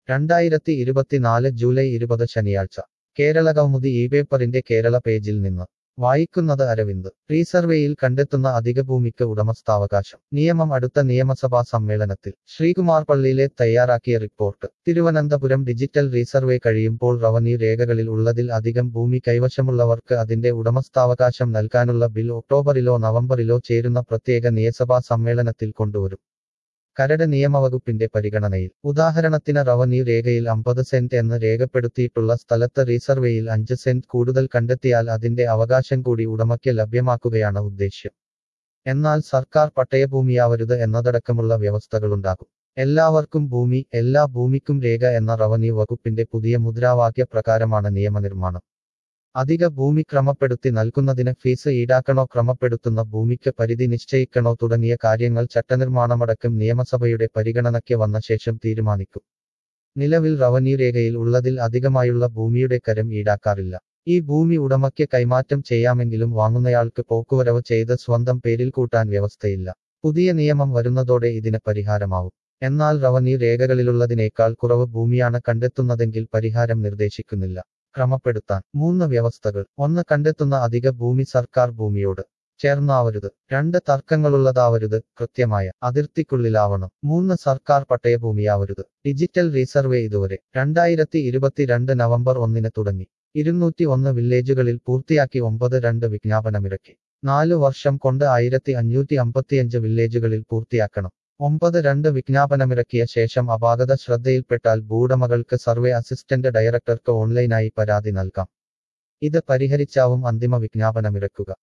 രണ്ടായിരത്തി ഇരുപത്തിനാല് ജൂലൈ ഇരുപത് ശനിയാഴ്ച കേരള കൗമുദി ഈ പേപ്പറിന്റെ കേരള പേജിൽ നിന്ന് വായിക്കുന്നത് അരവിന്ദ് റീസർവേയിൽ കണ്ടെത്തുന്ന അധിക ഭൂമിക്ക് ഉടമസ്ഥാവകാശം നിയമം അടുത്ത നിയമസഭാ സമ്മേളനത്തിൽ ശ്രീകുമാർ പള്ളിയിലെ തയ്യാറാക്കിയ റിപ്പോർട്ട് തിരുവനന്തപുരം ഡിജിറ്റൽ റീസർവേ കഴിയുമ്പോൾ റവന്യൂ രേഖകളിൽ ഉള്ളതിൽ അധികം ഭൂമി കൈവശമുള്ളവർക്ക് അതിന്റെ ഉടമസ്ഥാവകാശം നൽകാനുള്ള ബിൽ ഒക്ടോബറിലോ നവംബറിലോ ചേരുന്ന പ്രത്യേക നിയമസഭാ സമ്മേളനത്തിൽ കൊണ്ടുവരും കരട് നിയമവകുപ്പിന്റെ പരിഗണനയിൽ ഉദാഹരണത്തിന് റവന്യൂ രേഖയിൽ അമ്പത് സെന്റ് എന്ന് രേഖപ്പെടുത്തിയിട്ടുള്ള സ്ഥലത്ത് റീസർവേയിൽ അഞ്ച് സെന്റ് കൂടുതൽ കണ്ടെത്തിയാൽ അതിന്റെ അവകാശം കൂടി ഉടമയ്ക്ക് ലഭ്യമാക്കുകയാണ് ഉദ്ദേശ്യം എന്നാൽ സർക്കാർ പട്ടയഭൂമിയാവരുത് എന്നതടക്കമുള്ള വ്യവസ്ഥകളുണ്ടാകും എല്ലാവർക്കും ഭൂമി എല്ലാ ഭൂമിക്കും രേഖ എന്ന റവന്യൂ വകുപ്പിന്റെ പുതിയ മുദ്രാവാക്യ പ്രകാരമാണ് നിയമനിർമ്മാണം അധിക ഭൂമി ക്രമപ്പെടുത്തി നൽകുന്നതിന് ഫീസ് ഈടാക്കണോ ക്രമപ്പെടുത്തുന്ന ഭൂമിക്ക് പരിധി നിശ്ചയിക്കണോ തുടങ്ങിയ കാര്യങ്ങൾ ചട്ടനിർമ്മാണമടക്കം നിയമസഭയുടെ പരിഗണനയ്ക്ക് വന്ന ശേഷം തീരുമാനിക്കും നിലവിൽ റവന്യൂ രേഖയിൽ ഉള്ളതിൽ അധികമായുള്ള ഭൂമിയുടെ കരം ഈടാക്കാറില്ല ഈ ഭൂമി ഉടമയ്ക്ക് കൈമാറ്റം ചെയ്യാമെങ്കിലും വാങ്ങുന്നയാൾക്ക് പോക്കുവരവ് ചെയ്ത് സ്വന്തം പേരിൽ കൂട്ടാൻ വ്യവസ്ഥയില്ല പുതിയ നിയമം വരുന്നതോടെ ഇതിന് പരിഹാരമാവും എന്നാൽ റവന്യൂ രേഖകളിലുള്ളതിനേക്കാൾ കുറവ് ഭൂമിയാണ് കണ്ടെത്തുന്നതെങ്കിൽ പരിഹാരം നിർദ്ദേശിക്കുന്നില്ല ക്രമപ്പെടുത്താൻ മൂന്ന് വ്യവസ്ഥകൾ ഒന്ന് കണ്ടെത്തുന്ന അധിക ഭൂമി സർക്കാർ ഭൂമിയോട് ചേർന്നാവരുത് രണ്ട് തർക്കങ്ങളുള്ളതാവരുത് കൃത്യമായ അതിർത്തിക്കുള്ളിലാവണം മൂന്ന് സർക്കാർ പട്ടയഭൂമിയാവരുത് ഡിജിറ്റൽ റീസർവേ ഇതുവരെ രണ്ടായിരത്തി ഇരുപത്തിരണ്ട് നവംബർ ഒന്നിന് തുടങ്ങി ഇരുന്നൂറ്റി ഒന്ന് വില്ലേജുകളിൽ പൂർത്തിയാക്കി ഒമ്പത് രണ്ട് വിജ്ഞാപനമിറക്കി നാലു വർഷം കൊണ്ട് ആയിരത്തി അഞ്ഞൂറ്റി അമ്പത്തിയഞ്ച് വില്ലേജുകളിൽ പൂർത്തിയാക്കണം ഒമ്പത് രണ്ട് വിജ്ഞാപനമിറക്കിയ ശേഷം അപാകത ശ്രദ്ധയിൽപ്പെട്ടാൽ ഭൂവുടമകൾക്ക് സർവേ അസിസ്റ്റന്റ് ഡയറക്ടർക്ക് ഓൺലൈനായി പരാതി നൽകാം ഇത് പരിഹരിച്ചാവും അന്തിമ വിജ്ഞാപനമിറക്കുക